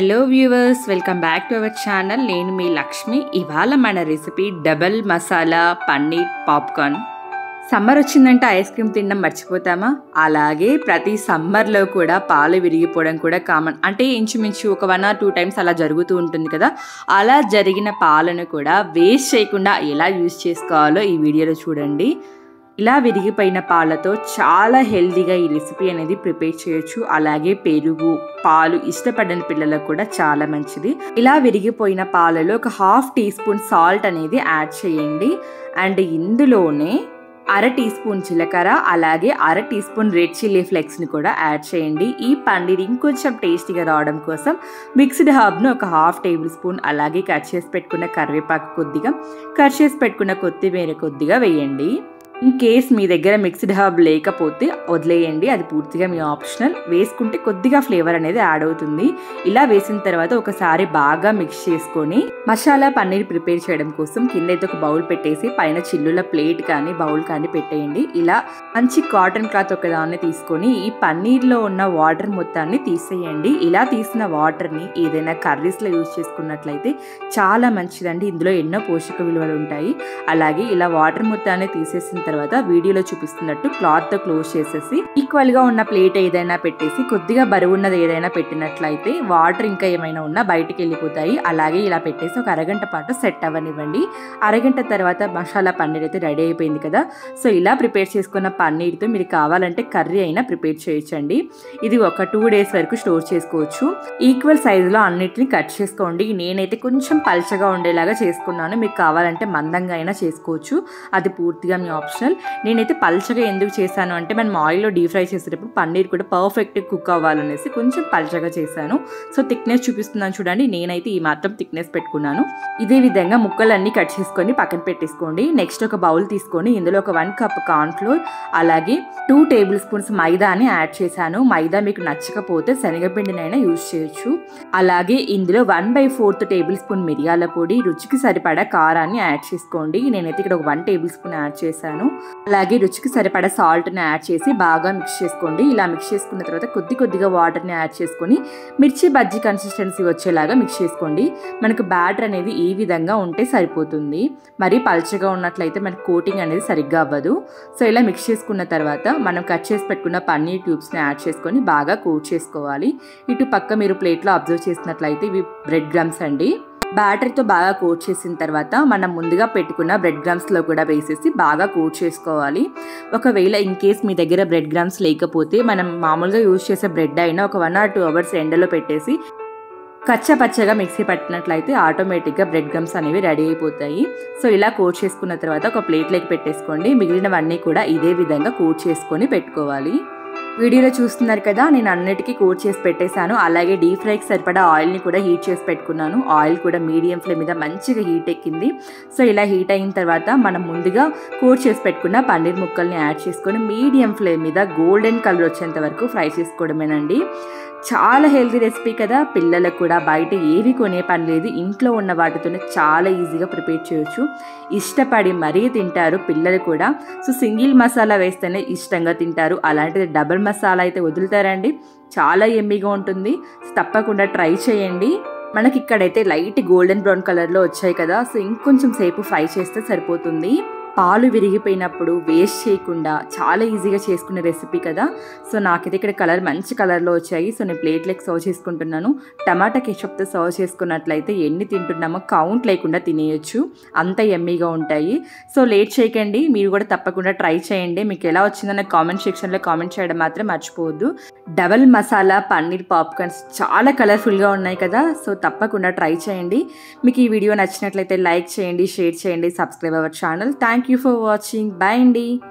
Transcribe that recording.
hello viewers welcome back to our channel నేను మీ లక్ష్మి ఇవాళ మన recipe double masala paneer popcorn summer వచ్చిందంటే ఐస్ క్రీమ్ తినడం మర్చిపోతామా అలాగే ప్రతి సమ్మర్లో కూడా పాలు విరిగిపోవడం కూడా కామన్ అంటే ఇంచుమించు ఒక వన్ ఆర్ టూ టైమ్స్ అలా జరుగుతూ ఉంటుంది కదా అలా జరిగిన పాలను కూడా వేస్ట్ చేయకుండా ఎలా యూజ్ చేసుకోవాలో ఈ వీడియోలో చూడండి ఇలా విరిగిపోయిన పాలతో చాలా హెల్తీగా ఈ రెసిపీ అనేది ప్రిపేర్ చేయొచ్చు అలాగే పెరుగు పాలు ఇష్టపడని పిల్లలకు కూడా చాలా మంచిది ఇలా విరిగిపోయిన పాలలో ఒక హాఫ్ టీ స్పూన్ సాల్ట్ అనేది యాడ్ చేయండి అండ్ ఇందులోనే అర టీ స్పూన్ జీలకర్ర అలాగే అర టీ స్పూన్ రెడ్ చిల్లీ ఫ్లేక్స్ని కూడా యాడ్ చేయండి ఈ పన్నీర్ ఇంకొంచెం టేస్టీగా రావడం కోసం మిక్స్డ్ హర్బ్ను ఒక హాఫ్ టేబుల్ స్పూన్ అలాగే కట్ చేసి పెట్టుకున్న కరివేపాకు కొద్దిగా కట్ చేసి పెట్టుకున్న కొత్తిమీర కొద్దిగా వేయండి ఇన్ కేస్ మీ దగ్గర మిక్స్డ్ హర్బ్ లేకపోతే వదిలేయండి అది పూర్తిగా మీ ఆప్షనల్ వేసుకుంటే కొద్దిగా ఫ్లేవర్ అనేది యాడ్ అవుతుంది ఇలా వేసిన తర్వాత ఒకసారి బాగా మిక్స్ చేసుకొని మసాలా పన్నీర్ ప్రిపేర్ చేయడం కోసం కింద అయితే ఒక బౌల్ పెట్టేసి పైన చిల్లుల ప్లేట్ కానీ బౌల్ కానీ పెట్టేయండి ఇలా మంచి కాటన్ క్లాత్ ఒక దాన్ని తీసుకొని ఈ పన్నీర్లో ఉన్న వాటర్ మొత్తాన్ని తీసేయండి ఇలా తీసిన వాటర్ని ఏదైనా కర్రీస్లో యూజ్ చేసుకున్నట్లయితే చాలా మంచిదండి ఇందులో ఎన్నో పోషక విలువలు ఉంటాయి అలాగే ఇలా వాటర్ మొత్తాన్ని తీసేసిన తర్వాత వీడియోలో చూపిస్తున్నట్టు క్లాత్ తో క్లోజ్ చేసేసి ఈక్వల్ గా ఉన్న ప్లేట్ ఏదైనా పెట్టేసి కొద్దిగా బరువు ఉన్నది ఏదైనా పెట్టినట్లయితే వాటర్ ఇంకా ఏమైనా ఉన్నా బయటికి వెళ్ళిపోతాయి అలాగే ఇలా పెట్టేసి ఒక అరగంట పాటు సెట్ అవ్వనివ్వండి అరగంట తర్వాత మసాలా పన్నీర్ అయితే రెడీ అయిపోయింది కదా సో ఇలా ప్రిపేర్ చేసుకున్న పన్నీర్తో మీరు కావాలంటే కర్రీ అయినా ప్రిపేర్ చేయొచ్చండి ఇది ఒక టూ డేస్ వరకు స్టోర్ చేసుకోవచ్చు ఈక్వల్ సైజులో అన్నిటిని కట్ చేసుకోండి నేనైతే కొంచెం పల్చగా ఉండేలాగా చేసుకున్నాను మీకు కావాలంటే మందంగా అయినా చేసుకోవచ్చు అది పూర్తిగా మీ ఆప్షనల్ నేనైతే పల్చగా ఎందుకు చేశాను అంటే మనం ఆయిల్లో డీప్ ఫ్రై చేసేటప్పుడు పన్నీర్ కూడా పర్ఫెక్ట్ కుక్ అవ్వాలనేసి కొంచెం పల్చగా చేశాను సో థిక్నెస్ చూపిస్తున్నాను చూడండి నేనైతే ఈ మాత్రం థిక్నెస్ పెట్టుకున్నాను ఇదే విధంగా ముక్కలన్నీ కట్ చేసుకొని పక్కన పెట్టేసుకోండి నెక్స్ట్ ఒక బౌల్ తీసుకొని ఇందులో ఒక వన్ కప్ కార్న్ ఫ్లోర్ అలాగే టూ టేబుల్ స్పూన్స్ మైదాని యాడ్ చేశాను మైదా మీకు నచ్చకపోతే శనగపిండినైనా యూజ్ చేయొచ్చు అలాగే ఇందులో one by fourth tablespoon మిరియాల పొడి రుచికి సరిపడా కారాన్ని యాడ్ చేసుకోండి నేనైతే ఇక్కడ ఒక వన్ టేబుల్ స్పూన్ యాడ్ చేశాను అలాగే రుచికి సరిపడా సాల్ట్ని యాడ్ చేసి బాగా మిక్స్ చేసుకోండి ఇలా మిక్స్ చేసుకున్న తర్వాత కొద్ది కొద్దిగా వాటర్ని యాడ్ చేసుకొని మిర్చి బజ్జీ కన్సిస్టెన్సీ వచ్చేలాగా మిక్స్ చేసుకోండి మనకు బ్యాటర్ అనేది ఈ విధంగా ఉంటే సరిపోతుంది మరి పల్చగా ఉన్నట్లయితే మనకి కోటింగ్ అనేది సరిగ్గా అవ్వదు సో ఇలా మిక్స్ చేసుకున్న తర్వాత మనం కట్ చేసి పెట్టుకున్న పన్నీర్ ట్యూబ్స్ని యాడ్ చేసుకొని బాగా కోట్ చేసుకోవాలి ఇటు పక్క మీరు ప్లేట్లో అబ్జర్వ్ చేసినట్లయితే ఇవి బ్రెడ్ గ్రమ్స్ అండి బ్యాటరీతో బాగా కోట్ చేసిన తర్వాత మనం ముందుగా పెట్టుకున్న బ్రెడ్ గ్రామ్స్లో కూడా వేసేసి బాగా కోట్ చేసుకోవాలి ఒకవేళ ఇన్ కేస్ మీ దగ్గర బ్రెడ్ గ్రామ్స్ లేకపోతే మనం మామూలుగా యూజ్ చేసే బ్రెడ్ అయినా ఒక వన్ ఆర్ టూ అవర్స్ ఎండలో పెట్టేసి కచ్చా పచ్చగా మిక్సీ పట్టినట్లయితే ఆటోమేటిక్గా బ్రెడ్ గమ్స్ అనేవి రెడీ అయిపోతాయి సో ఇలా కోట్ చేసుకున్న తర్వాత ఒక ప్లేట్లోకి పెట్టేసుకోండి మిగిలినవన్నీ కూడా ఇదే విధంగా కోట్ చేసుకొని పెట్టుకోవాలి వీడియోలో చూస్తున్నారు కదా నేను అన్నిటికీ కోట్ చేసి పెట్టేశాను అలాగే డీప్ ఫ్రైకి సరిపడా ఆయిల్ని కూడా హీట్ చేసి పెట్టుకున్నాను ఆయిల్ కూడా మీడియం ఫ్లేమ్ మీద మంచిగా హీట్ ఎక్కింది సో ఇలా హీట్ అయిన తర్వాత మనం ముందుగా కోట్ చేసి పెట్టుకున్న పన్నీర్ ముక్కల్ని యాడ్ చేసుకొని మీడియం ఫ్లేమ్ మీద గోల్డెన్ కలర్ వచ్చేంత వరకు ఫ్రై చేసుకోవడమేనండి చాలా హెల్తీ రెసిపీ కదా పిల్లలకు కూడా బయట ఏవి కొనే పని లేదు ఇంట్లో ఉన్న వాటితోనే చాలా ఈజీగా ప్రిపేర్ చేయొచ్చు ఇష్టపడి మరీ తింటారు పిల్లలు కూడా సో సింగిల్ మసాలా వేస్తేనే ఇష్టంగా తింటారు అలాంటిది డబుల్ మసాలా అయితే వదులుతారండి చాలా ఎమ్మిగా ఉంటుంది తప్పకుండా ట్రై చేయండి మనకి ఇక్కడైతే లైట్ గోల్డెన్ బ్రౌన్ కలర్లో వచ్చాయి కదా సో ఇంకొంచెం సేపు ఫ్రై చేస్తే సరిపోతుంది పాలు విరిగిపోయినప్పుడు వేస్ట్ చేయకుండా చాలా ఈజీగా చేసుకునే రెసిపీ కదా సో నాకైతే ఇక్కడ కలర్ మంచి కలర్లో వచ్చాయి సో నేను ప్లేట్లకి సర్వ్ చేసుకుంటున్నాను టమాటా కెచప్తో సర్వ్ చేసుకున్నట్లయితే ఎన్ని తింటున్నామో కౌంట్ లేకుండా తినేయచ్చు అంత ఎమ్మీగా ఉంటాయి సో లేట్ చేయకండి మీరు కూడా తప్పకుండా ట్రై చేయండి మీకు ఎలా వచ్చిందో నాకు కామెంట్ సెక్షన్లో కామెంట్ చేయడం మాత్రం మర్చిపోవద్దు డబల్ మసాలా పన్నీర్ పాప్కార్న్స్ చాలా కలర్ఫుల్గా ఉన్నాయి కదా సో తప్పకుండా ట్రై చేయండి మీకు ఈ వీడియో నచ్చినట్లయితే లైక్ చేయండి షేర్ చేయండి subscribe our channel thank you for watching bye అండి